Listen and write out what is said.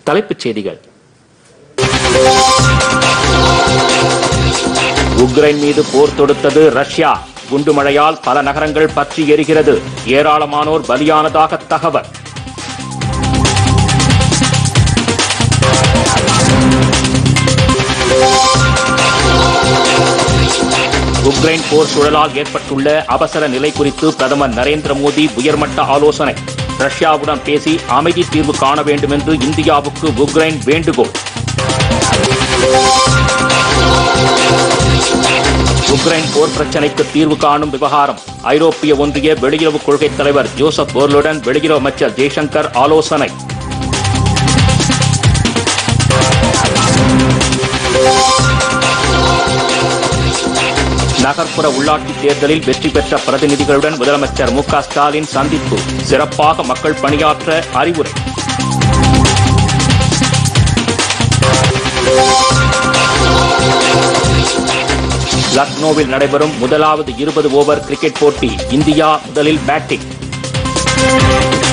தலைப்புச் செய்திகள் உக்ரைன் மீது போர் தொடுத்தது ரஷ்யா குண்டு மழையால் பல நகரங்கள் பற்றி எரிகிறது ஏராளமானோர் பலியானதாக தகவல் உக்ரைன் போர் சூழலால் ஏற்பட்டுள்ள அவசர நிலை குறித்து பிரதமர் நரேந்திர மோடி உயர்மட்ட ஆலோசனை ரஷ்யாவுடன் பேசி அமைதி தீர்வு காண வேண்டும் என்று இந்தியாவுக்கு உக்ரைன் வேண்டுகோள் உக்ரைன் போர் பிரச்சினைக்கு தீர்வு காணும் விவகாரம் ஐரோப்பிய ஒன்றிய வெளியுறவு கொள்கை தலைவர் ஜோசப் போர்லுடன் வெளியுறவு அமைச்சர் ஜெய்சங்கர் ஆலோசனை நகர்ப்புற உள்ளாட்சி தேர்தலில் வெற்றி பெற்ற பிரதிநிதிகளுடன் முதலமைச்சர் மு க ஸ்டாலின் சந்திப்பு சிறப்பாக மக்கள் பணியாற்ற அறிவுரை லக்னோவில் நடைபெறும் முதலாவது இருபது ஓவர் கிரிக்கெட் போட்டி இந்தியா முதலில் பேட்டிங்